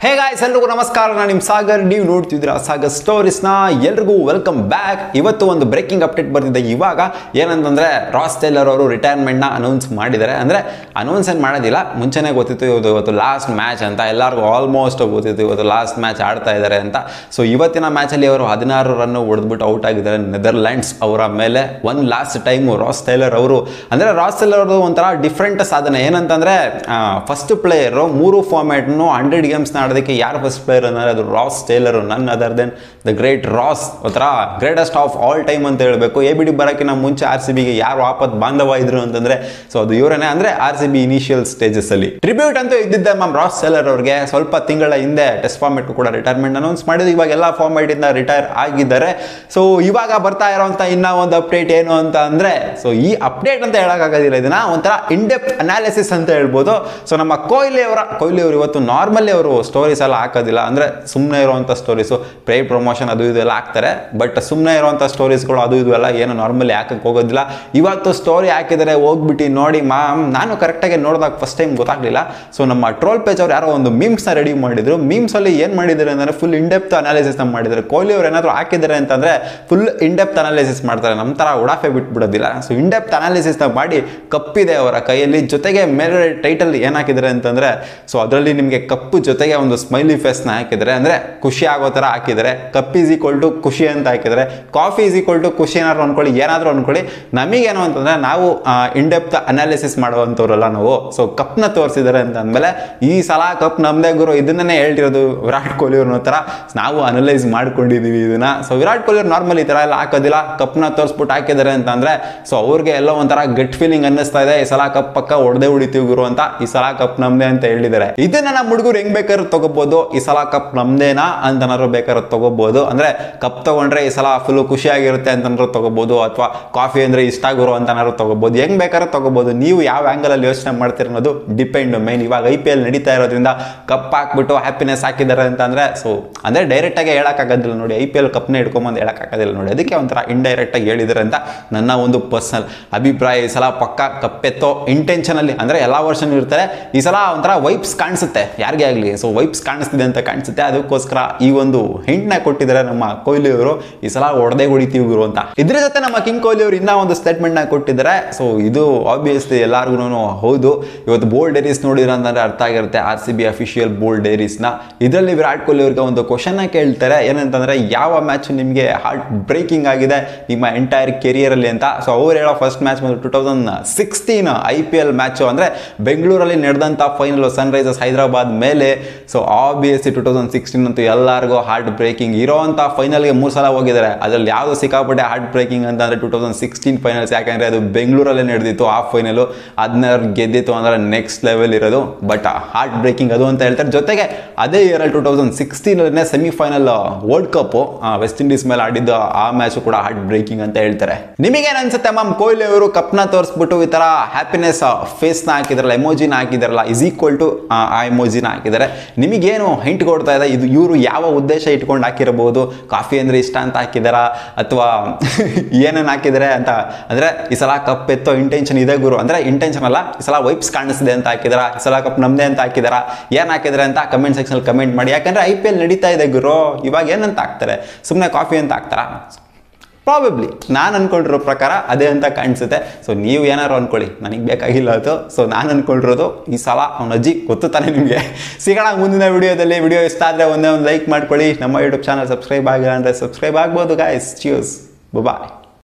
hey guys ಎಲ್ರಿಗೂ ನಮಸ್ಕಾರ ನಾನು ನಿಮ್ಮ ಸಾಗರ್ ನೀವು ನೋಡ್ತಿದ್ದೀರಾ ಸಾಗರ್ ಸ್ಟೋರೀಸ್ನ ಎಲ್ರಿಗೂ ವೆಲ್ಕಮ್ ಬ್ಯಾಕ್ ಇವತ್ತು ಒಂದು ಬ್ರೇಕಿಂಗ್ ಅಪ್ಡೇಟ್ ಬರ್ತಿದೆ ಇವಾಗ ಏನಂತಂದ್ರೆ ರಾಸ್ ಟೇಲರ್ ಅವರು ರಿಟೈರ್ಮೆಂಟ್ನ ಅನೌನ್ಸ್ ಮಾಡಿದ್ದಾರೆ ಅಂದರೆ ಅನೌನ್ಸ್ ಏನು ಮಾಡೋದಿಲ್ಲ ಮುಂಚೆನೇ ಗೊತ್ತಿತ್ತು ಇವತ್ತು ಇವತ್ತು ಲಾಸ್ಟ್ ಮ್ಯಾಚ್ ಅಂತ ಎಲ್ಲರಿಗೂ ಆಲ್ಮೋಸ್ಟ್ ಗೊತ್ತಿತ್ತು ಇವತ್ತು ಲಾಸ್ಟ್ ಮ್ಯಾಚ್ ಆಡ್ತಾ ಇದ್ದಾರೆ ಅಂತ ಸೊ ಇವತ್ತಿನ ಮ್ಯಾಚಲ್ಲಿ ಅವರು ಹದಿನಾರು ರನ್ ಹೊಡೆದ್ಬಿಟ್ಟು ಔಟ್ ಆಗಿದ್ದಾರೆ ನೆದರ್ಲ್ಯಾಂಡ್ಸ್ ಅವರ ಮೇಲೆ one last time Ross Taylor ಅವರು ಅಂದರೆ ರಾಸ್ ಟೇಲರ್ ಅವ್ರದ್ದು ಒಂಥರ ಡಿಫ್ರೆಂಟ್ ಸಾಧನೆ ಏನಂತಂದರೆ ಫಸ್ಟ್ ಪ್ಲೇಯರು ಮೂರು ಫಾರ್ಮ್ಯಾಟ್ನು ಹಂಡ್ರೆಡ್ ಗೇಮ್ಸ್ನ ಆಡೋದಕ್ಕೆ ಯಾರು ಫಸ್ಟ್ ಪ್ಲೇಯರ್ ಅಂದರೆ ಅದು Ross Taylor none other than the great Ross ಒಂಥರ ಗ್ರೇಟೆಸ್ಟ್ ಆಫ್ ಆಲ್ ಟೈಮ್ ಅಂತ ಹೇಳಬೇಕು ಎ ಬಿ ಡಿ ಬರೋಕ್ಕಿಂತ ಮುಂಚೆ ಆರ್ ಸಿ ಬಿಗೆ ಯಾರು ಆಪತ್ ಬಾಂಧವ ಇದ್ರು ಅಂತಂದ್ರೆ ಸೊ ಅದು ಇವರೇ ಅಂದರೆ R C B initial stages ಅಲ್ಲಿ ಟ್ರಿಬ್ಯೂಟ್ ಅಂತೂ ಇದ್ದಿದ್ದೆ ಮ್ಯಾಮ್ ರಾಸ್ ಟೇಲರ್ ಅವ್ರಿಗೆ ಸ್ವಲ್ಪ ತಿಂಗಳ ಹಿಂದೆ ಟೆಸ್ಟ್ ಫಾರ್ಮೆಟ್ ಕೂಡ ರಿಟೈರ್ಮೆಂಟ್ ಅನೌನ್ಸ್ ಮಾಡಿದ್ರು ಇವಾಗ ಎಲ್ಲ ಫಾರ್ಮೆಟ್ ಇಂದ ರಿಟೈರ್ ಆಗಿದ್ದಾರೆ ಸೊ ಇವಾಗ ಬರ್ತಾ ಇರೋಂಥ ಇನ್ನ ಒಂದು ಅಪ್ಡೇಟ್ ಏನು ಅಂತ ಅಂದ್ರೆ ಸೊ ಈ ಅಪ್ಡೇಟ್ ಅಂತ ಹೇಳೋಕ್ಕಾಗೋದಿಲ್ಲ ಇದನ್ನ ಒಂಥರ ಇನ್ಡೆಪ್ ಅನಾಲಿಸಿಸ್ ಅಂತ ಹೇಳ್ಬೋದು ಸೊ ನಮ್ಮ ಕೊಹ್ಲಿ ಅವರ ಕೊಹ್ಲಿ ಅವರು ಇವತ್ತು ನಾರ್ಮಲಿ ಅವರು ಸ್ಟೋರೀಸ್ ಎಲ್ಲ ಹಾಕೋದಿಲ್ಲ ಅಂದ್ರೆ ಸುಮ್ಮನೆ ಇರುವಂಥ ಸ್ಟೋರೀಸು ಪ್ರೇ ಪ್ರಮೋಷನ್ ಅದು ಇದು ಎಲ್ಲ ಹಾಕ್ತಾರೆ ಬಟ್ ಸುಮ್ಮನೆ ಇರುವಂಥ ಸ್ಟೋರೀಸ್ಗಳು ಅದು ಇದು ಎಲ್ಲ ಏನು ನಾರ್ಮಲಿ ಹಾಕಕ್ಕೆ ಹೋಗೋದಿಲ್ಲ ಇವತ್ತು ಸ್ಟೋರಿ ಹಾಕಿದರೆ ಹೋಗ್ಬಿಟ್ಟು ನೋಡಿ ಮಾಮ್ ನಾನು ಕರೆಕ್ಟಾಗಿ ನೋಡಿದಾಗ ಫಸ್ಟ್ ಟೈಮ್ ಗೊತ್ತಾಗಲಿಲ್ಲ ಸೊ ನಮ್ಮ ಟ್ರೋಲ್ ಪೇಜ್ ಅವ್ರು ಯಾರೋ ಒಂದು ಮೀಮ್ಸ್ನ ರೆಡಿ ಮಾಡಿದ್ರು ಮೀಮ್ಸ್ ಅಲ್ಲಿ ಏನು ಮಾಡಿದ್ದಾರೆ ಅಂದರೆ ಫುಲ್ ಇಂಡೆಪ್ತ್ ಅನಾಲಿಸಿಸ್ ಮಾಡಿದ್ದಾರೆ ಕೊಹ್ಲಿ ಅವ್ರು ಏನಾದರೂ ಹಾಕಿದ್ದಾರೆ ಅಂತಂದ್ರೆ ಫುಲ್ ಇಂಡೆಪ್ತ್ ಅನಾಲಿಸಿಸ್ ಮಾಡ್ತಾರೆ ನಮ್ಮ ಥರ ಉಡಾಫೆ ಬಿಟ್ಬಿಡೋದಿಲ್ಲ ಸೊ ಇಂಡೆಪ್ತ್ ಅನಾಲಿಸಿಸ್ನ ಮಾಡಿ ಕಪ್ಪಿದೆ ಅವರ ಕೈಯಲ್ಲಿ ಜೊತೆಗೆ ಮೇಲೆ ಟೈಟಲ್ ಏನು ಹಾಕಿದ್ದಾರೆ ಅಂತಂದ್ರೆ ಸೊ ಅದರಲ್ಲಿ ನಿಮಗೆ ಕಪ್ಪು ಜೊತೆಗೆ ಒಂದು ಸ್ಮೈಲಿ ಫೇಸ್ನ ಹಾಕಿದ್ದಾರೆ ಅಂದರೆ ಖುಷಿ ಆಗೋ ಥರ ಹಾಕಿದ್ದಾರೆ ಕಪ್ ಈಸ್ ಈಕ್ವಲ್ ಟು ಖುಷಿ ಅಂತ ಹಾಕಿದ್ದಾರೆ ಕಾಫಿ ಈಸ್ ಈಕ್ವಲ್ ಟು ಖುಷಿ ಏನಾದ್ರು ಅನ್ಕೊಳ್ಳಿ ಏನಾದರೂ ಅನ್ಕೊಳ್ಳಿ ನಮಗೇನು ಅಂತಂದ್ರೆ ನಾವು ಇಂಡೆಪ್ತ್ ಅನಾಲಿಸಿಸ್ ಮಾಡುವಂಥವ್ರಲ್ಲ ನಾವು ಸೊ ಕಪ್ನ ತೋರಿಸಿದ್ದಾರೆ ಅಂತ ಅಂದಮೇಲೆ ಈ ಸಲ ಕಪ್ ನಮ್ಮದೇ ಗುರು ಇದನ್ನೇ ಹೇಳ್ತಿರೋದು ವಿರಾಟ್ ಕೊಹ್ಲಿ ಅವ್ರನ್ನ ಥರ ನಾವು ಅನಲೈಸ್ ಮಾಡ್ಕೊಂಡಿದ್ದೀವಿ ಇದನ್ನ ಸೊ ವಿರಾಟ್ ಕೊಹ್ಲಿ ಅವ್ರು ನಾರ್ಮಲ್ ಈ ಥರ ಎಲ್ಲ ಹಾಕೋದಿಲ್ಲ ಕಪ್ನ ತೋರಿಸ್ಬಿಟ್ಟು ಹಾಕಿದ್ದಾರೆ ಅಂತಂದ್ರೆ ಸೊ ಅವ್ರಿಗೆ ಎಲ್ಲ ಒಂಥರ ಗಟ್ ಫೀಲಿಂಗ್ ಅನ್ನಿಸ್ತಾ ಇದೆ ಈ ಸಲ ಕಪ್ ಪಕ್ಕ ಹೊಡೆದೇ ಹೊಡಿತೀವಿ ಗುರು ಅಂತ ಈ ಸಲ ಕಪ್ ನಮ್ದೇ ಅಂತ ಹೇಳಿದ್ದಾರೆ ಇದನ್ನ ನಮ್ಮ ಹುಡುಗರು ಹೆಂಗ್ ಬೇಕಾದ್ರೂ ತಗೋಬಹುದು ಈ ಸಲ ಕಪ್ ನಮ್ದೇನಾ ಅಂತನಾದ್ರು ಬೇಕಾದ್ರೂ ತಗೋಬಹುದು ಅಂದ್ರೆ ಕಪ್ ತಗೊಂಡ್ರೆ ಈ ಸಲ ಫುಲ್ ಖುಷಿಯಾಗಿರುತ್ತೆ ಅಂತನಾದ್ರು ತಗೋಬಹುದು ಅಥವಾ ಕಾಫಿ ಅಂದ್ರೆ ಇಷ್ಟ ಗುರು ಅಂತನಾದ್ರು ತಗೋಬಹುದು ಹೆಂಗ್ ಬೇಕಾದ್ರೂ ತಗೋಬಹುದು ನೀವು ಯಾವ ಆಂಗಲ್ ಅಲ್ಲಿ ಯೋಚನೆ ಮಾಡ್ತೀರ ಅನ್ನೋದು ಡಿಪೆಂಡ್ ಮೈನ್ ಇವಾಗ ಐ ಪಿ ಎಲ್ ನಡೀತಾ ಇರೋದ್ರಿಂದ ಕಪ್ ಹಾಕ್ಬಿಟ್ಟು ಹ್ಯಾಪಿನೆಸ್ ಹಾಕಿದ್ದಾರೆ ಅಂತಂದ್ರೆ ಸೊ ಅಂದ್ರೆ ಡೈರೆಕ್ಟ್ ಆಗಿ ಹೇಳಕ್ಕಾಗೋದಿಲ್ಲ ನೋಡಿ ಐ ಪಿ ಎಲ್ ಕಪ್ನ ಹಿಡ್ಕೊಂಬಂದು ಹೇಳಕ್ಕಾಗೋದಿಲ್ಲ ನೋಡಿ ಅದಕ್ಕೆ ಒಂಥರ ಇಂಡೈರೆಕ್ಟ್ ಆಗಿ ಹೇಳಿದ್ದಾರೆ ಅಂತ ನನ್ನ ಒಂದು ಪರ್ಸನಲ್ ಅಭಿಪ್ರಾಯ ಈ ಸಲ ಪಕ್ಕ ಕಪ್ಪೆತ್ತೋ ಇಂಟೆನ್ಷನ್ ಅಲ್ಲಿ ಅಂದ್ರೆ ಎಲ್ಲಾ ವರ್ಷನೂ ಇರ್ತಾರೆ ಈ ಸಲ ಒಂಥರ ವೈಬ್ಸ್ ಕಾಣಿಸುತ್ತೆ ಯಾರಿಗೆ ಆಗಲಿ ಸೊ ವೈಬ್ಸ್ ಕಾಣಿಸ್ತಿದೆ ಅಂತ ಕಾಣಿಸುತ್ತೆ ಅದಕ್ಕೋಸ್ಕರ ಈ ಒಂದು ಹಿಂಟ್ನ ಕೊಟ್ಟಿದ್ದಾರೆ ನಮ್ಮ ಕೊಹ್ಲಿ ಅವರು ಈ ಸಲ ಹೊಡೆದೇ ಹೊಡಿತೀವಿ ಗುರು ಅಂತ ಇದ್ರ ಜೊತೆ ನಮ್ಮ ಕಿಂಗ್ ಕೊಹ್ಲಿ ಅವರು ಇನ್ನೂ ಒಂದು ಸ್ಟೇಟ್ಮೆಂಟ್ ನ ಕೊಟ್ಟಿದ್ದಾರೆ ಸೊ ಇದು ಆಬ್ವಿಯಸ್ಲಿ ಎಲ್ಲಾರ್ಗು ಹೌದು ಇವತ್ತು ಬೋಲ್ಡ್ ಡೇರೀಸ್ ನೋಡಿದ್ರೆ ಅಂತಂದ್ರೆ ಅರ್ಥ ಆಗಿರುತ್ತೆ R C B official bold ಡೇರೀಸ್ನ ಇದರಲ್ಲಿ ವಿರಾಟ್ ಕೊಹ್ಲಿ ಅವ್ರಿಗೆ ಒಂದು ಕ್ವಶನ್ ಕೇಳ್ತಾರೆ ಏನಂತಂದ್ರೆ ಯಾವ ಮ್ಯಾಚ್ ನಿಮಗೆ ಹಾರ್ಟ್ ಬ್ರೇಕಿಂಗ್ ಆಗಿದೆ ನಿಮ್ಮ ಎಂಟೈರ್ ಕೆರಿಯರ್ ಅಲ್ಲಿ ಅಂತ ಸೊ ಅವ್ರು ಹೇಳೋ ಫಸ್ಟ್ ಮ್ಯಾಚ್ ಬಂದು two thousand sixteen I P L match ಅಂದ್ರೆ ಬೆಂಗಳೂರಲ್ಲಿ ನಡೆದಂಥ ಫೈನಲ್ ಸನ್ ರೈಸರ್ಸ್ ಹೈದರಾಬಾದ್ ಮೇಲೆ so obviously two thousand sixteen ಅಂತೂ ಎಲ್ಲರಿಗೂ ಹಾರ್ಟ್ ಬ್ರೇಕಿಂಗ್ ಇರೋವಂಥ ಫೈನಲ್ಗೆ ಮೂರು ಸಲ ಹೋಗಿದ್ದಾರೆ ಅದ್ರಲ್ಲಿ ಯಾವುದು ಸಿಕ್ಕಾಪಟ್ಟೆ ಹಾರ್ಟ್ ಬ್ರೇಕಿಂಗ್ ಅಂತ ಅಂದ್ರೆ ಟೂ ತೌಸಂಡ್ ಸಿಕ್ಸ್ಟೀನ್ ಫೈನಲ್ಸ್ ಯಾಕಂದ್ರೆ ಅದು ಬೆಂಗಳೂರಲ್ಲೇ ನಡೆದಿತ್ತು ಆ ಫೈನಲು ಅದನ್ನ ಗೆದ್ದಿತ್ತು ಅಂದ್ರೆ ನೆಕ್ಸ್ಟ್ ಲೆವೆಲ್ ಇರೋದು ಬಟ್ ಹಾರ್ಟ್ ಬ್ರೇಕಿಂಗ್ ಅದು ಅಂತ ಹೇಳ್ತಾರೆ ಜೊತೆಗೆ ಅದೇ ಇಯರಲ್ಲಿ ಟೂ ತೌಸಂಡ್ ಸಿಕ್ಸ್ಟೀನಲ್ಲೇ semifinal world cup West Indies ಮೇಲೆ ಆಡಿದ್ದು ಆ ಮ್ಯಾಚು ಕೂಡ ಹಾರ್ಟ್ ಬ್ರೇಕಿಂಗ್ ಅಂತ ಹೇಳ್ತಾರೆ ನಿಮಗೇನು ಅನ್ಸುತ್ತೆ ಮ್ಯಾಮ್ ಕೊಹ್ಲಿ ಅವರು ಕಪ್ನ ತೋರಿಸ್ಬಿಟ್ಟು ಈ ತರ ಹ್ಯಾಪಿನೆಸ್ ಫೇಸ್ನ ಹಾಕಿದಾರಲ್ಲ ಎಮೋಜಿನ ಹಾಕಿದಾರಲ್ಲ ಇಸ್ ಈಕ್ವಲ್ ಟು ಆ ಎಮೋಜಿನ ಹಾಕಿದ್ದಾರೆ ನಿಮಗೇನು ಹಿಂಟ್ ಕೊಡ್ತಾ ಇದೆ ಇದು ಇವರು ಯಾವ ಉದ್ದೇಶ ಇಟ್ಕೊಂಡು ಹಾಕಿರಬಹುದು ಕಾಫಿ ಅಂದ್ರೆ ಇಷ್ಟ ಅಂತ ಹಾಕಿದಾರ ಅಥವಾ ಏನೇನು ಹಾಕಿದ್ದಾರೆ ಅಂತ ಅಂದ್ರೆ ಈ ಸಲ ಕಪ್ ಎತ್ತೋ ಇಂಟೆನ್ಷನ್ ಇದೆ ಗುರು ಅಂದ್ರೆ ಇಂಟೆನ್ಷನ್ ಅಲ್ಲ ಈ ಸಲ ವೈಪ್ಸ್ ಕಾಣಿಸ್ತಿದೆ ಅಂತ ಹಾಕಿದಾರ ಈ ಸಲ ಕಪ್ ನಮ್ದೇ ಅಂತ ಹಾಕಿದಾರ ಏನ್ ಹಾಕಿದ್ರೆ ಅಂತ ಕಮೆಂಟ್ ಸೆಕ್ಷನ್ ಕಮೆಂಟ್ ಮಾಡಿ ಯಾಕಂದ್ರೆ ಐ ಪಿ ಎಲ್ ನಡೀತಾ ಇದೆ ಗುರು ಇವಾಗ ಏನಂತ ಹಾಕ್ತಾರೆ ಸುಮ್ಮನೆ ಕಾಫಿ ಅಂತ ಹಾಕ್ತಾರ ಪ್ರಾಬಬ್ಲಿ ನಾನು ಅನ್ಕೊಂಡಿರೋ ಪ್ರಕಾರ ಅದೇ ಅಂತ ಕಾಣಿಸುತ್ತೆ ಸೊ ನೀವು ಏನಾರು ಅನ್ಕೊಳ್ಳಿ ನನಗೆ ಬೇಕಾಗಿಲ್ಲ ಅದು ಸೊ ನಾನು ಅನ್ಕೊಂಡಿರೋದು ಈ ಸಲ ಅವನ ಅಜ್ಜಿ ಗೊತ್ತು ತಾನೆ ನಿಮಗೆ ಸಿಗೋಣ ಮುಂದಿನ ವಿಡಿಯೋದಲ್ಲಿ ವಿಡಿಯೋ ಇಷ್ಟ ಆದರೆ ಒಂದೇ ಒಂದು ಲೈಕ್ ಮಾಡ್ಕೊಳ್ಳಿ ನಮ್ಮ ಯೂಟ್ಯೂಬ್ ಚಾನಲ್ ಸಬ್ಸ್ಕ್ರೈಬ್ ಆಗಿಲ್ಲ ಅಂದರೆ ಸಬ್ಸ್ಕ್ರೈಬ್ ಆಗ್ಬೋದು ಗಾಯ್ಸ್ ಚಿಯೂಸ್ ಬಾಯ್